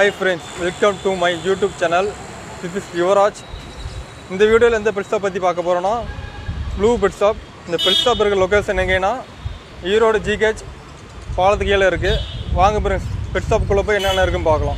Hi friends welcome to my YouTube channel this is Yuvaraj இந்த வீடியோவில் எந்த பெட் ஷாப் பற்றி பார்க்க போகிறோன்னா ப்ளூ பெட் ஷாப் இந்த பெட் ஷாப் இருக்கிற லொக்கேஷன் எங்கேன்னா ஈரோடு ஜிஹெச் பாலத்துக்கு கீழே இருக்குது வாங்க ஃப்ரெண்ட்ஸ் பெட் ஷாப்புக்குள்ளே போய் என்னென்ன இருக்குன்னு பார்க்கலாம்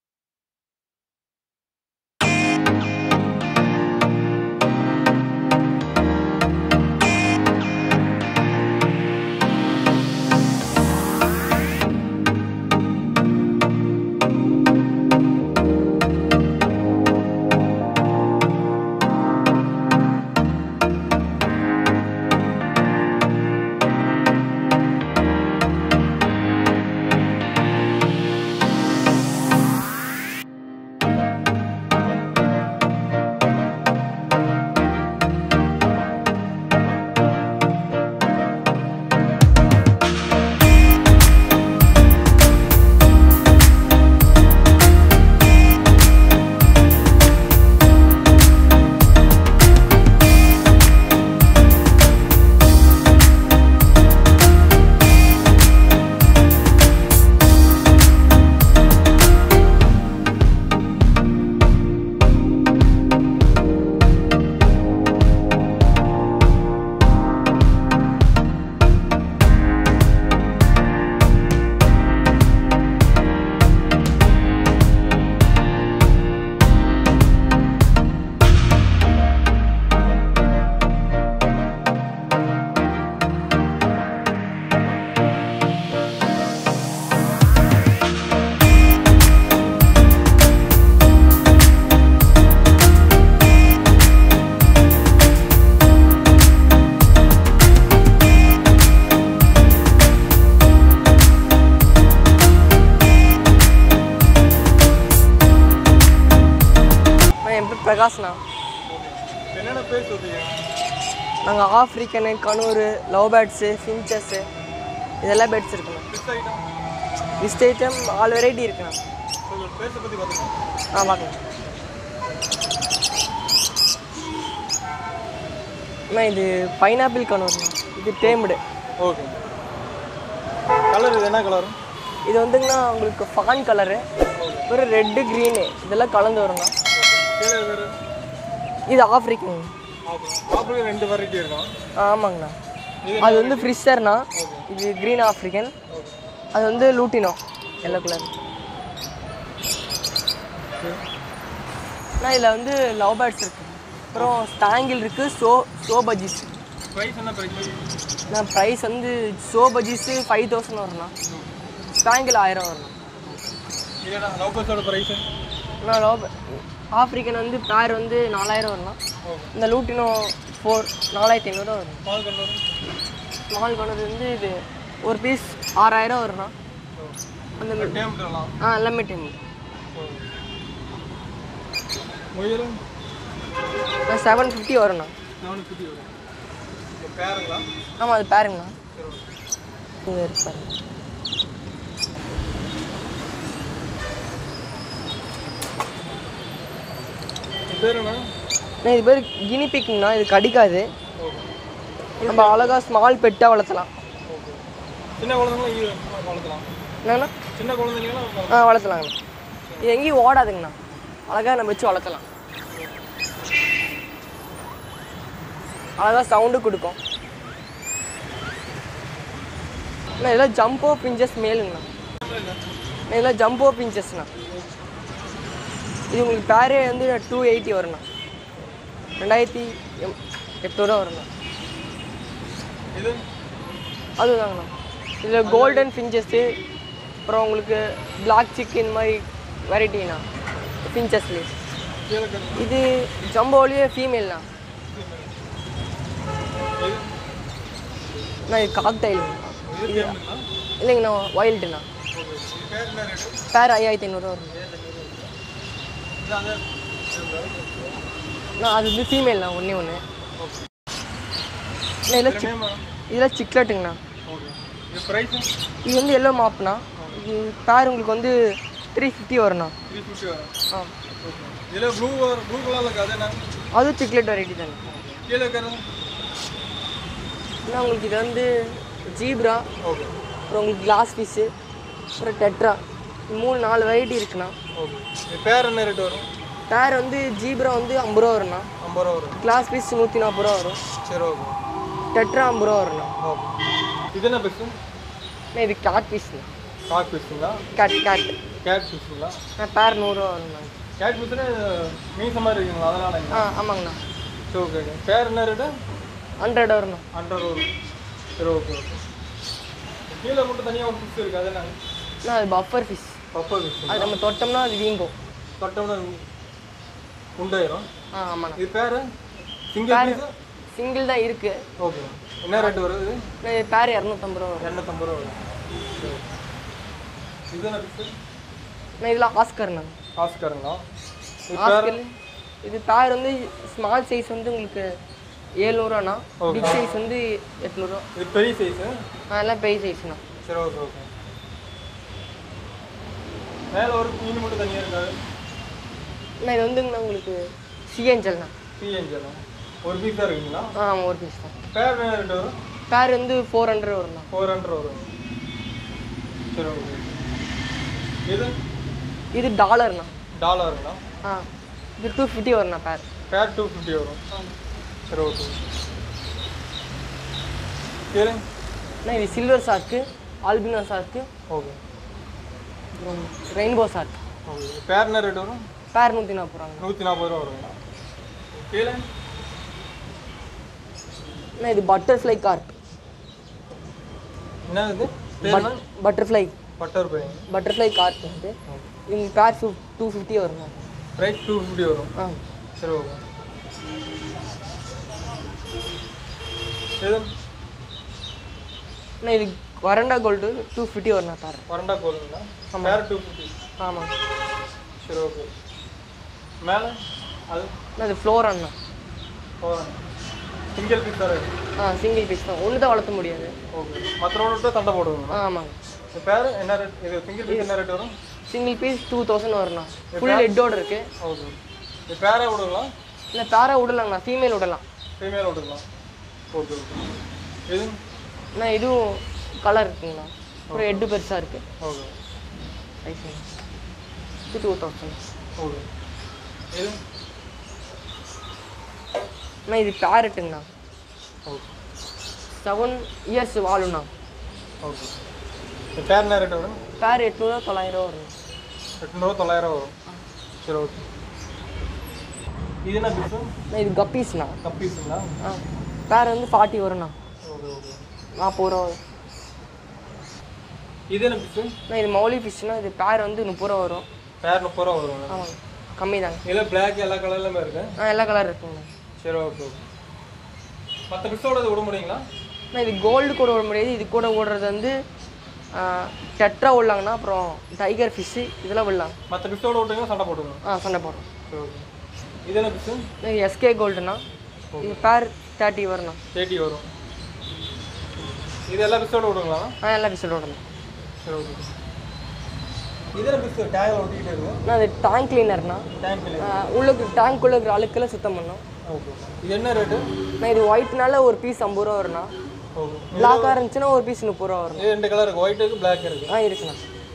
நான் என் பேர் பிரகாஷ்ண்ணா என்னென்ன பேர் சொல்றீங்க நாங்கள் African conure love birds finches இதெல்லாம் பேர்ட்ஸ் இருக்குண்ணா fish item list item all variety இருக்குண்ணா உங்கள் பேர்ஸை பற்றி பார்த்துக்கலாம் ஆ பார்க்கலாம் அண்ணா இது பைனாப்பிள் கனூர்ண்ணா இது டேம்டு ஓகே கலர் இது என்ன கலர் இது வந்துங்கண்ணா உங்களுக்கு ஃபான் கலரு ஒரு ரெட்டு க்ரீனு இதெல்லாம் கலந்து வருங்க கீழே இருக்கிற இது ஆஃப்ரிக்கன் ஆப்பிள் ரெண்டு வெரைட்டி இருக்கும் ஆமாங்கண்ணா அது வந்து ஃப்ரிஷர்ண்ணா இது க்ரீன் ஆஃப்ரிக்கன் அது வந்து லூட்டினோ எல்லோ கலர் அண்ணா இதில் வந்து லவ் பேர்ட்ஸ் இருக்கு அப்புறம் ஸ்டாங்கில் இருக்குது சோ சோ பஜ்ஜிஸ் ப்ரைஸ் என்ன ப்ரைஸ் நான் ப்ரைஸ் வந்து சோ பஜ்ஜிஸு ஃபைவ் தௌசண்ட் வரும்ண்ணா ஸ்டாங்கில் ஆயிரம் வரும்ண்ணா இல்லைண்ணா லவ் பேர்ஸோட ப்ரைஸு நான் லவ் ஆஃப்ரிக்கன் வந்து பேர் வந்து நாலாயிரம் வரும்ண்ணா இந்த லூட்டினோ ஃபோர் நாலாயிரத்தி ஐநூறுரூவா வரும் பால் கலர் ஸ்மால் கொண்டது வந்து இது ஒரு பீஸ் ஆறாயிரம் வரும்ண்ணா அந்த டேம்லாம் ஆ எல்லாமே டைம் முயல் செவன் ஃபிஃப்டி வரும்ண்ணா செவன் ஃபிஃப்டி வரும் இந்த பேருங்களா ஆமாம் அது பாருங்கண்ணா இங்கே இருக்கு பாருங்க இது பேர் என்ன அண்ணா, இது பேர் கினி பிக்னா இது கடிக்காது நம்ம அழகாக ஸ்மால் பெட்டாக வளர்த்தலாம் ஓகே சின்ன குழந்தைங்களாம் இது வளர்த்தலாம் என்னண்ணா சின்ன குழந்தைங்களாம் ஆ வளர்த்தலாங்கண்ணா இது எங்கேயும் ஓடாதுங்கண்ணா அழகாக நம்ம வச்சு வளர்த்தலாம் அழகாக சவுண்டு கொடுக்கும் அண்ணா இதெல்லாம் ஜம்போ பிஞ்சஸ் மேலுங்கண்ணா அண்ணா, இதெல்லாம் ஜம்போ பிஞ்சஸ்ண்ணா இது உங்களுக்கு பேரே வந்து டூ எயிட்டி வரும்ண்ணா ரெண்டாயிரத்தி எம் எட்நூறுவா வரும்ண்ணா இது அதுதாங்கண்ணா இதில் கோல்டன் ஃபிஞ்சஸ்ஸு அப்புறம் உங்களுக்கு பிளாக் சிக்கன் மாதிரி வெரைட்டிண்ணா ஃபிஞ்சஸ்லேயே கீழே கரு இது ஜம்போலேயே ஃபீமேல்ண்ணா இது அண்ணா இது காக்டைல் இது டேம்ங்களா இல்லைங்கண்ணா வைல்டுண்ணா ஓகே இது பேர் என்ன ரேட்டு பேர் ஐயாயிரத்தி ஐநூறுரூவா வரும் இது அந்த அண்ணா அது வந்து ஃபீமேல்ண்ணா ஒன்றே ஒன்று ஓகே அண்ணா இதில் சிக் நேம் இதெல்லாம் சிக்லெட்டுங்கண்ணா ஓகே இது ப்ரைஸு இது வந்து எல்லோ மாப்ண்ணா இது பேர் உங்களுக்கு வந்து த்ரீ ஃபிஃப்டி வரும்ண்ணா த்ரீ ஃபிஃப்டி வரும் ஆ ஓகே இதில் ப்ளூ ப்ளூ கலரில் இருக்கு அது என்ன அதுவும் சிக்லெட் வெரைட்டி தானே கீழே இருக்கிறது அண்ணா உங்களுக்கு இது வந்து ஜீப்ரா ஓகே அப்புறம் உங்களுக்கு கிளாஸ் ஃபிஷ்ஷு அப்புறம் டெட்ரா மூணு நாலு வெரைட்டி இருக்குண்ணா ஓகே இது பேர் என்ன ரேட் வரும் பேர் வந்து ஜீப்ரா வந்து ஐம்பது ரூபா வரும்ண்ணா ஐம்பது ரூபா வரும் கிளாஸ் பீஸ் நூற்றி நாற்பது ரூபா வரும் சரி ஓகே டெட்ரா ஐம்பது ரூபா வரும்ண்ணா ஓகே இது என்ன பீஸு அண்ணா, இது கேட் பீஸ்ண்ணா காக் பீஸுங்களா கேட் கேட் கேட் பீஸுங்களா பேர் நூறுரூவா வரும்ண்ணா கேட் பீஸுன்னு மீச மாதிரி இருக்குங்களா அதனால ஆ ஆமாங்கண்ணா சரி ஓகே ஓகே பேர் என்ன ரேட்டு ஹண்ட்ரட் வரும்ண்ணா ஹண்ட்ரட் வரும் சரி ஓகே ஓகே கீழே மட்டும் தனியாக ஒரு ஃபிஷ் இருக்குது அது என்ன அண்ணா அது பஃபர் ஃபிஷ் பப்பர் ஃபிஷ் அது நம்ம தொட்டோம்னா அது வீங்கும் தொட்டோம்னா உண்டாயிரும் ஆ ஆமாண்ணா இது பேர் சிங்கிள் பீஸு சிங்கிள் தான் இருக்குது ஓகே என்ன ரேட் வருது இது பேர் இரநூத்தம்பது ரூபா வரும் இரநூத்தம்பது ரூபா வரும் சரி. இது என்ன ஃபிஷ் அண்ணா இதில் ஆஸ்கர்ண்ணா ஆஸ்கருங்களா இது பேர் ஆஸ்கர் இது பேர் வந்து ஸ்மால் சைஸ் வந்து உங்களுக்கு ஏழ்நூறுவாண்ணா பிக் சைஸ் வந்து எட்நூறுவா இது பெரிய சைஸு அதெல்லாம் பெரிய சைஸ்ண்ணா சரி ஓகே ஓகே மேலே ஒரு மீன் மட்டும் தனியாக இருக்காது அண்ணா இது வந்துங்கண்ணா உங்களுக்கு சிஎன்ஜல்ண்ணா பிஎன்ஜினா ஒரு பீஸ் தான் இருக்குங்களா ஆ ஆமாம் ஒரு பீஸ் தான் பேர் என்ன ரேட் வரும் பேர் வந்து ஃபோர் ஹண்ட்ரட் வரும்ண்ணா ஃபோர் ஹண்ட்ரட் வரும் சரி ஓகே இது இது டாலர்ண்ணா டாலருங்களா ஆ இது டூ ஃபிஃப்டி வரும்ண்ணா பேர் பேர் டூ ஃபிஃப்டி வரும் சரி ஓகே சரி அண்ணா இது silver shark albino shark okay அப்புறம் ரெயின்போ சார்க் ஓகே பேர் என்ன ரேட் வரும் பேர் நூற்றி நாற்பது ரூபாங்க நூற்றி நாற்பது ரூபா வரும் கீழே அண்ணா இது பட்டர்ஃப்ளை கார்ப் என்ன இது பேர் என்ன butterfly butterfly butterfly carp வந்து இவங்க பேர் ஃபிஃப் டூ ஃபிஃப்டி வரும்ண்ணா ப்ரைஸ் டூ ஃபிஃப்டி வரும் ஆ சரி ஓகே இது அண்ணா இது வரண்டா கோல்டு டூ ஃபிஃப்டி வரும்ண்ணா பேர் வரண்டா கோலுங்களா பேர் டூ ஃபிஃப்டி ஆமாம் சரி ஓகே மேலே அது அண்ணா இது ஃப்ளோர் அண்ணா சிங்கிள் பீஸ் தான் இருக்கு ஆ சிங்கிள் பீஸ் தான் ஒன்று தான் வளர்த்த முடியாது ஓகே மற்றவங்கள்ட்ட சண்டை போடுவீங்க ஆ ஆமாங்க இந்த பேர் என்ன ரேட் இது சிங்கிள் பீஸ் என்ன ரேட் வரும் சிங்கிள் பீஸ் டூ தௌசண்ட் வரும்ண்ணா ஃபுல் ஹெட்டோட இருக்கு ஓகே இது பேரே விடுங்களா இல்லை பேரா விடலாங்கண்ணா ஃபீமேல் விடலாம் ஃபீமேல் விட்டுக்கலாம் ஓகே ஓகே இது அண்ணா இதுவும் கலர் இருக்குங்கண்ணா அப்புறம் ஹெட்டு பெருசாக இருக்குது ஓகே ஐசி இது டூ தௌசண்ட் ஓகே இது அண்ணா இது பேரட்டுங்கண்ணா ஓகே செவன் இயர்ஸ் வாழுண்ணா ஓகே இந்த பேர் என்ன ரேட் வரும் பேர் எட்நூறுவா தொள்ளாயிரம் வரும் எட்நூறுவா தொள்ளாயிரம் வரும் சரி ஓகே இது என்ன பீஸு அண்ணா இது கப்பீஸ்ண்ணா கப்பீஸுங்களா ஆ பேர் வந்து ஃபார்ட்டி வரும்ண்ணா ஓகே ஓகே நாற்பது ரூபா வரும் இது என்ன பீஸு அண்ணா இது மௌலி ஃபிஷ்னா இது பேர் வந்து முப்பது ரூபா வரும் பேர் முப்பது ரூபா வரும் ஆமாங்க கம்மி தாங்க இதில் பிளாக் எல்லா கலர்லையுமே இருக்கு ஆ எல்லா கலர் இருக்குங்கண்ணா சரி ஓகே ஓகே மற்ற பிஸோட இது விட முடியுங்களா அண்ணா இது கோல்டு கூட விட முடியாது இது கூட ஓடுறது வந்து டெட்ரா விடலாங்கண்ணா அப்புறம் டைகர் ஃபிஷ்ஷு இதெல்லாம் விடலாம் மற்ற பிஸோட விட்டீங்கன்னா சண்டை போட்டுங்க ஆ சண்டை போடுறோம் சரி ஓகே இது என்ன பிஸு இது எஸ்கே கோல்டுண்ணா இது பேர் தேர்ட்டி வரும்ண்ணா தேர்ட்டி வரும் இது எல்லா பிஸோட விடுங்களா ஆ எல்லா ஃபிஷ்ஷோட விடலாம் சரி ஓகே இது என்ன பிஸு டேங்கில் ஒட்டிக்கிட்டே இருக்கு அண்ணா அது டேங்க் கிளீனர்ண்ணா டேங்க் உள்ளுக்கு டேங்க்குள்ளே இருக்கிற அழுக்கெல்லாம் சுத்தம் பண்ணும் ஓகே இது என்ன ரேட்டு அண்ணா இது ஒயிட்னால ஒரு பீஸ் ஐம்பது ரூபா வரும்ண்ணா ஓகே பிளாக்காக இருந்துச்சுன்னா ஒரு பீஸ் முப்பது ரூபா வரும் இது ரெண்டு கலர் இருக்கு ஒயிட் இருக்கு பிளாக் இருக்கு ஆ இருக்குண்ணா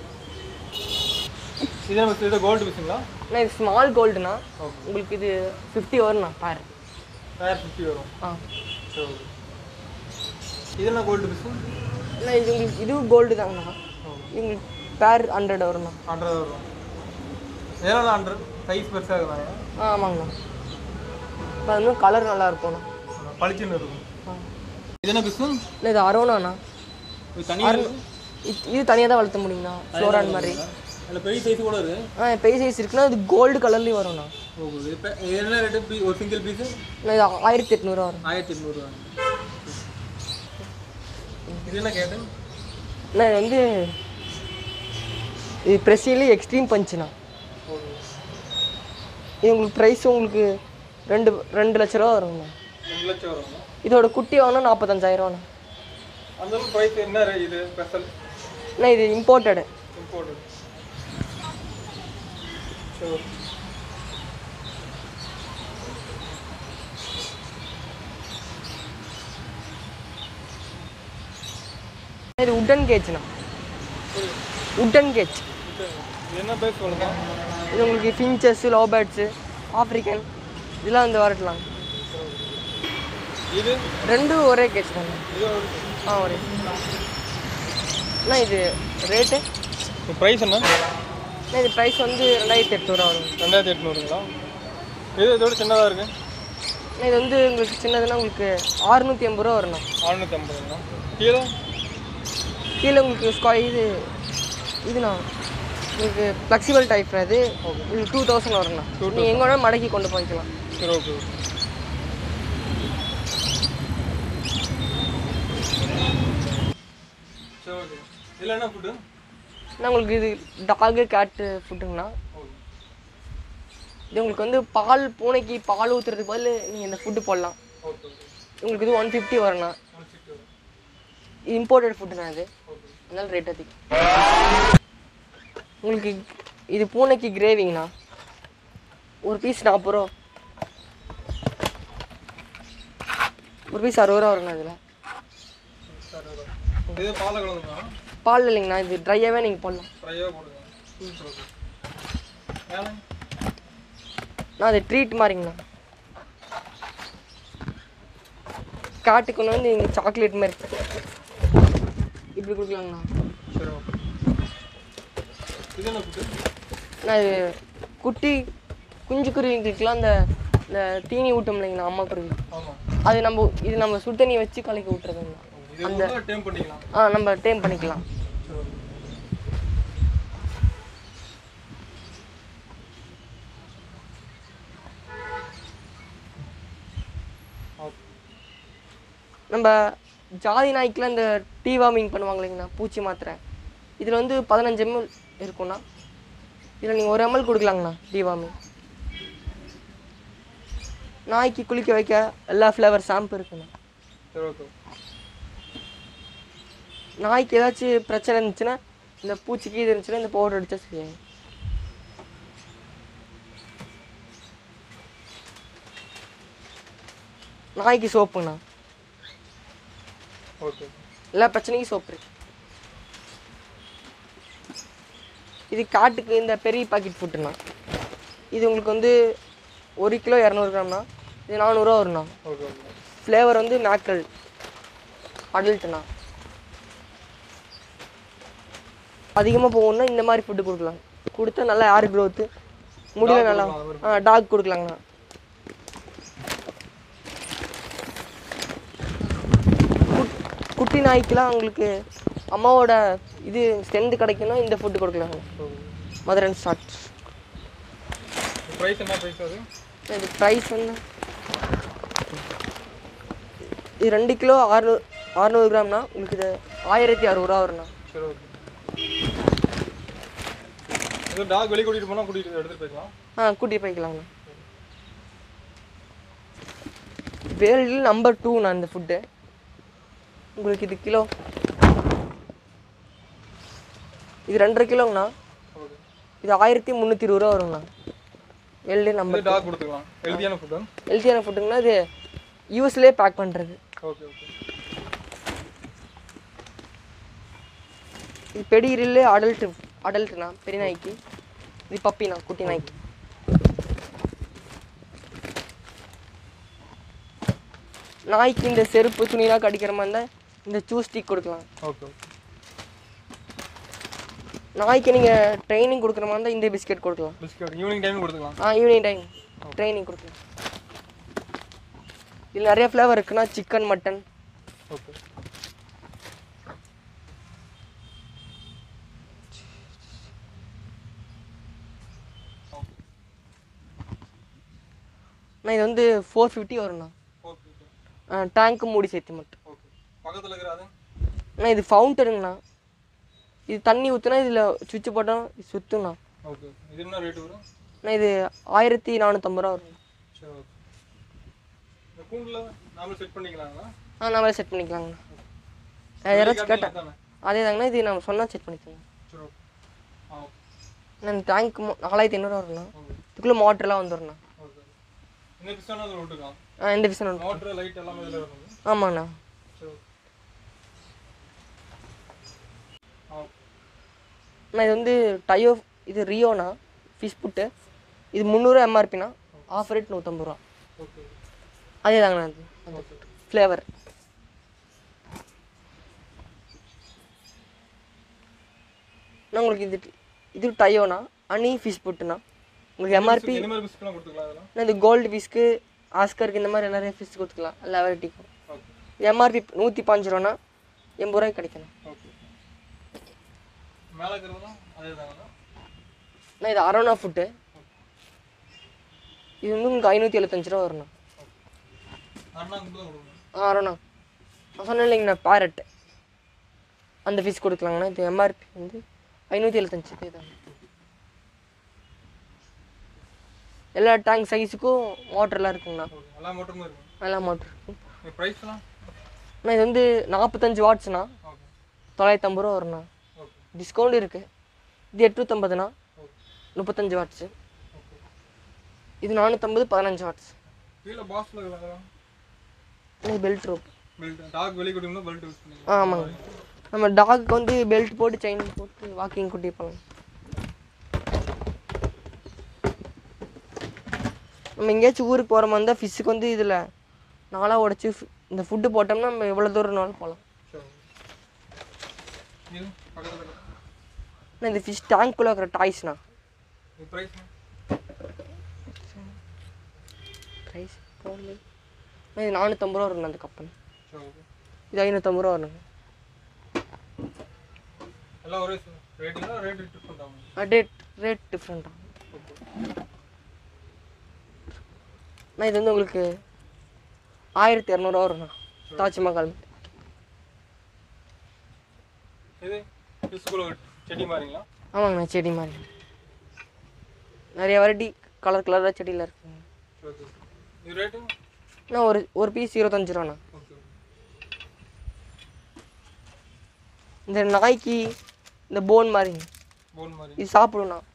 இது என்ன பிஸ் இது கோல்டு பிஸுங்களா அண்ணா இது ஸ்மால் கோல்டுண்ணா ஓகே உங்களுக்கு இது ஃபிஃப்டி வரும்ண்ணா பேர் பேர் ஃபிஃப்டி வரும் ஆ சரி ஓகே இது என்ன கோல்டு பிஸு அண்ணா இது உங்களுக்கு இதுவும் கோல்டு தாங்கண்ணா இது உங்களுக்கு பேர் ஹண்ட்ரட் வரும்ண்ணா ஹண்ட்ரட் வரும் எதனால ஹண்ட்ரட் சைஸ் பெருசாக இருந்தாங்க ஆ ஆமாங்கண்ணா இப்போ அது வந்து கலர் நல்லா இருக்கும்ண்ணா பளிச்சுன்னு இருக்கும் ஆ இது என்ன பிஸு இல்லை இது அரோனாண்ணா இது தனியாக இருக்கு இது இது தனியாக தான் வளர்த்த முடியுங்கண்ணா ஃப்ளோரான் மாதிரி அதில் பெரிய சைஸ் கூட இருக்கு ஆ பெரிய சைஸ் இருக்குன்னா இது கோல்டு கலர்லேயும் வரும்ண்ணா ஓகே இது இப்போ இது என்ன ரேட்டு பீ ஒரு சிங்கிள் பீஸு அண்ணா இது ஆயிரத்தி எட்நூறுவா வரும் ஆயிரத்தி எட்நூறுவா இது என்ன கேட்டு அண்ணா இது வந்து இது ப்ரெஸ்ஸிலே எக்ஸ்ட்ரீம் பஞ்சுண்ணா ஓகே இது உங்களுக்கு ப்ரைஸ் உங்களுக்கு ரெண்டு ரெண்டு லட்ச ரூபா வருங்கண்ணா ரெண்டு லட்சம் வருங்க இதோட குட்டி வாங்கினா நாற்பத்தஞ்சாயிரம்ண்ணா அந்த ப்ரைஸ் என்ன ரே- இது ஸ்பெஷல் அண்ணா இது இம்போர்ட்டடு இம்போர்ட் சரி இது உட்டன் கேஜ்ண்ணா உட்டன் கேஜ் சரி இது என்ன பேஸ் சொல்லலாம் இது உங்களுக்கு ஃபின்ச்சஸ் லோபேட்ஸு ஆப்ரிக்கன் இதெல்லாம் வந்து வரட்டலாம் இது ரெண்டும் ஒரே கேஸ் தாங்க இது ஒரு ஆ ஒரே அண்ணா இது ரேட்டு ப்ரைஸ் என்ன அண்ணா இது ப்ரைஸ் வந்து ரெண்டாயிரத்தி எட்நூறுவா வரும் ரெண்டாயிரத்தி எட்நூறுங்களா இது இதோட சின்னதாக இருக்குது அண்ணா இது வந்து உங்களுக்கு சின்னதுன்னா உங்களுக்கு அறுநூற்றி எண்பது ரூபா வரணும் ஆறுநூற்றி ஐம்பதுங்களா கீழே கீழே உங்களுக்கு ஸ்கொய் இது இதுண்ணா உங்களுக்கு ஃப்ளெக்சிபிள் டைப் அது உங்களுக்கு டூ தௌசண்ட் வரும்ண்ணா நீங்கள் எங்கே வேணாலும் மடக்கி கொண்டு போய்க்கலாம் சரி ஓகே சரி ஓகே இதில் என்ன ஃபுட்டு அண்ணா உங்களுக்கு இது டாகு கேட்டு ஃபுட்டுங்கண்ணா இது உங்களுக்கு வந்து பால் பூனைக்கு பால் ஊற்றுறதுக்கு பதில் நீங்கள் இந்த ஃபுட்டு போடலாம் ஓகே ஓகே உங்களுக்கு இது ஒன் ஃபிஃப்டி வரும்ண்ணா ஒன் சிக்ஸ்டி இது இம்போர்ட்டட் ஃபுட்டுண்ணா இது அதனால ரேட் அதிகம் உங்களுக்கு இது பூனைக்கு கிரேவிங்கண்ணா ஒரு பீஸ் நாற்பது ரூபா ஒரு பீஸ் அறுபது ரூபா வரும்ண்ணா இதில் இது பாலை கலந்துங்களா பால் இல்லைங்கண்ணா இது ட்ரையாகவே நீங்கள் போடலாம் ஃப்ரையாக போடுங்க சரி ஓகே ஏன்னா நான் அது ட்ரீட் மாதிரிங்கண்ணா காட்டுக்கு வந்து நீங்கள் சாக்லேட் மாதிரி இப்படி கொடுக்கலாங்கண்ணா சரி ஓகே இது என்ன ஃபுட்டு நான் இது குட்டி குஞ்சு குருவிங்களுக்குலாம் அந்த இந்த தீனி ஊட்டம் இல்லைங்கண்ணா அம்மா குருவி ஆமாம் அது நம்ம இது நம்ம சுடு தண்ணி வச்சு கலக்கி விட்டுறதுங்கண்ணா இது வந்து டைம் பண்ணிக்கலாம் ஆ நம்ம டைம் பண்ணிக்கலாம் சரி ஓகே ஓகே நம்ம ஜாதி நாய்க்குலாம் இந்த டீ வார்மிங் பண்ணுவாங்க இல்லைங்கண்ணா பூச்சி மாத்திரை இதில் வந்து பதினஞ்சு எம்எல் இருக்கும்ண்ணா இதில் நீங்கள் ஒரு எம்எல் கொடுக்கலாங்கண்ணா டீ வார்மிங் நாய்க்கு குளிக்க வைக்க எல்லா ஃப்ளேவர் ஷாம்பு இருக்குண்ணா சரி ஓகே நாய்க்கு ஏதாச்சும் பிரச்சனை இருந்துச்சுன்னா இந்த பூச்சிக்கு இது இருந்துச்சுன்னா இந்த பவுடர் அடித்தா சரியாகும் நாய்க்கு சோப்புங்கண்ணா ஓகே எல்லா பிரச்சனைக்கும் சோப்பு இருக்கு இது காட்டுக்கு இந்த பெரிய பாக்கெட் ஃபுட்டுண்ணா இது உங்களுக்கு வந்து ஒரு கிலோ இரநூறு கிராம்னா இது நானூறுரூவா வரும்ண்ணா ஓகே ஓகே ஃப்ளேவர் வந்து மேக்கல் அடல்ட்டுண்ணா அதிகமாக போகணுன்னா இந்த மாதிரி ஃபுட்டு கொடுக்கலாம் கொடுத்தா நல்லா ஏர் க்ரோத்து முடியல நல்லா ஆ டாக் கொடுக்கலாங்கண்ணா குட்- குட்டி நாய்க்கெலாம் உங்களுக்கு அம்மாவோட இது ஸ்ட்ரென்த் கிடைக்குன்னா இந்த ஃபுட்டு கொடுக்கலாங்க மதர் அண்ட் ஸ்டார்ட் ப்ரைஸ் என்ன ப்ரைஸ் அது இது ப்ரைஸ் வந்து இது ரெண்டு கிலோ அறுநூறு அறுநூறு கிராம்னா உங்களுக்கு இது ஆயிரத்தி அறுபது ரூபா வரும்ண்ணா சரி ஓகே இது டாக் வெளியே கூட்டிகிட்டு போனால் கூட்டிகிட்டு எடுத்துகிட்டு போய்க்கலாம் ஆ கூட்டி போய்க்கலாங்கண்ணா வேர்ல்டு நம்பர் டூண்ணா இந்த ஃபுட்டு உங்களுக்கு இது கிலோ இது ரெண்டரை கிலோங்கண்ணா ஓகே இது ஆயிரத்தி முந்நூற்றி இருபது ரூபா வருங்கண்ணா வேர்ல்டு இது நம்பர் டாக் கொடுத்துக்கலாம் ஹெல்த்தியான ஃபுட்டு ஹெல்த்தியான ஃபுட்டுங்கன்னா இது யூஎஸ்லேயே பேக் பண்ணுறது ஓகே ஓகே இது பெடிகிரில் அடல்ட்டு அடல்ட்டுண்ணா பெரிய நாய்க்கு இது பப்பிண்ணா குட்டி நாய்க்கு நாய்க்கு இந்த செருப்பு துணிலாம் கடிக்கிற மாதிரி இருந்தால் இந்த சூஸ் ஸ்டிக் கொடுக்கலாம் ஓகே ஓகே நாய்க்கு நீங்கள் ட்ரைனிங் கொடுக்குற மாதிரி இருந்தால் இந்த பிஸ்கெட் கொடுக்கலாம் பிஸ்கட் ஈவினிங் டைம் கொடுத்துக்கலாம் ஆ ஈவினிங் டைம் ட்ரைனிங் கொடுக்கலாம் இதில் நிறைய ஃப்ளேவர் இருக்குன்னா சிக்கன் மட்டன் ஓகே நான் இது வந்து ஃபோர் ஃபிஃப்டி வரும்ண்ணா ஓகே ஓகே டேங்க்கு மூடி சேர்த்து மட்டும் ஓகே பக்கத்தில் இருக்கிற அது அண்ணா இது ஃபவுண்டனுங்கண்ணா இது தண்ணி ஊற்றுனா இதில் சுவிட்ச் போட்டால் இது சுற்றுங்கண்ணா ஓகே இது என்ன ரேட்டு வரும் அண்ணா இது ஆயிரத்தி நானூற்றம்பது ரூபா வரும் சரி ஓகே இந்த கூண்டில் நாமளே செட் பண்ணிக்கலாங்களா ஆ நம்மளே செட் பண்ணிக்கலாங்கண்ணா நான் யாராச்சும் கேட்டேன் தானே அதே தாங்கண்ணா இது நம்ம சொன்னால் செட் பண்ணிக்கோங்க சரி ஓகே ஆ ஓகே நான் டேங்க் நாலாயிரத்தி ஐநூறுவா வரும்ண்ணா ஓகே இதுக்குள்ளே மோட்டர்லாம் வந்துடும்ண்ணா ஓகே இந்த பிஸ்டான அதில் விட்டுக்கலாம் ஆ இந்த விஷயம் ஒன்று மோட்ரு லைட் எல்லாமே இதில் இருக்கும் ஆமாங்கண்ணா சரி ஓகே ஆ ஓகே அண்ணா இது வந்து டயோ இது ரியோண்ணா ஃபிஷ் புட்டு இது முந்நூறு எம்ஆர்பிண்ணா ஆஃப் ரேட் நூற்றம்பது ரூபா ஓகே அதே தாங்கண்ணா அது அந்த ஃப்ளேவர் அண்ணா உங்களுக்கு இது இது டயோண்ணா அனி ஃபிஷ் புட்டுண்ணா உங்களுக்கு எம்ஆர்பி இந்த மாதிரி பிஸ்கெட்லாம் கொடுத்துக்கலாம் அதெல்லாம் அண்ணா இது கோல்டு ஃபிஷ்க்கு ஆஸ்கருக்கு இந்த மாதிரி நிறைய ஃபிஷ் கொடுத்துக்கலாம் எல்லா வெரைட்டிக்கும் ஓகே இது எம்ஆர்பி நூற்றி பாஞ்சு ரூபாண்ணா எண்பது ரூபாய்க்கு கிடைக்கணும் ஓகே மேலே இருக்கிறதுலாம் அதே தாங்கண்ணா அண்ணா இது அரோனா ஃபுட்டு இது வந்து உங்களுக்கு ஐநூற்றி எழுபத்தஞ்சு ரூபா வரும்ண்ணா அண்ணா கூட தான் கொடுக்கணும் ஆ அரோனா நான் சொன்னேன் இல்லைங்கண்ணா பேரட் அந்த ஃபிஷ் கொடுக்கலாங்கண்ணா இது எம்ஆர்பி வந்து ஐநூற்றி எழுபத்தஞ்சு இதே தாங்க எல்லா டேங்க் சைஸுக்கும் மோட்டர்லாம் இருக்குங்கண்ணா ஓகே எல்லா மோட்டருமே இருக்கும் எல்லா மோட்டர் இருக்கும் இந்த ப்ரைஸ்லாம் அண்ணா இது வந்து நாற்பத்தஞ்சு வாட்ஸ்ண்ணா ஓகே தொள்ளாயிரத்தம்பது ரூபா வரும்ண்ணா ஓகே டிஸ்கவுண்ட் இருக்குது இது எட்நூற்றம்பதுண்ணா ஓகே முப்பத்தஞ்சு வாட்ஸு ஓகே இது நானூற்றம்பது பதினஞ்சு வாட்ஸ் கீழே பாக்ஸில் இருக்கிறதெல்லாம் இது பெல்ட் ரோப் பெல்ட் டாக் வெளியே கூட்டிங்கன்னா பெல்ட் யூஸ் ஆ, பண்ணிக்கலாம் ஆமாங்க நம்ம டாகுக்கு வந்து பெல்ட் போட்டு செயின் போட்டு வாக்கிங் கூட்டி போகலாம் நம்ம எங்கேயாச்சும் ஊருக்கு போகிற மாதிரி இருந்தால் ஃபிஷ்ஷுக்கு வந்து இதில் நாளாக உடச்சி இந்த ஃபுட்டு போட்டோம்னா நம்ம எவ்வளோ தூரம்னாலும் போகலாம் சரி இது பக்கத்தில் ஆனால் இந்த ஃபிஷ் டேங்க்குள்ளே இருக்கிற டாய்ஸ்ண்ணா இது ப்ரைஸ்லாம் ப்ரைஸ் போடல இது நானூற்றம்பது ரூபா வரும்ண்ணா அந்த கப்பல் சரி ஓகே இது ஐநூற்றம்பது ரூபா வருங்க எல்லாம் ஒரே ரேட்டிங்களா ரேட் டிஃப்ரெண்ட் ஆகும் ரேட் ரேட் டிஃப்ரெண்ட்டாக ஓகே அண்ணா இது வந்து உங்களுக்கு ஆயிரத்தி இரநூறுவா வரும்ண்ணா தாஜ்மஹால் இது ஸ்கூல் செடி மாதிரிங்களா ஆமாங்கண்ணா செடி மாதிரி நிறைய வெரைட்டி கலர் கலராக செடியில் இருக்குங்க சரி ஓகே இது ரேட்டு அண்ணா ஒரு ஒரு பீஸ் இருபத்தஞ்சு ரூபாண்ணா ஓகே இந்த நாய்க்கு இந்த போன் மாதிரிங்க போன் மாதிரி இது சாப்பிடுண்ணா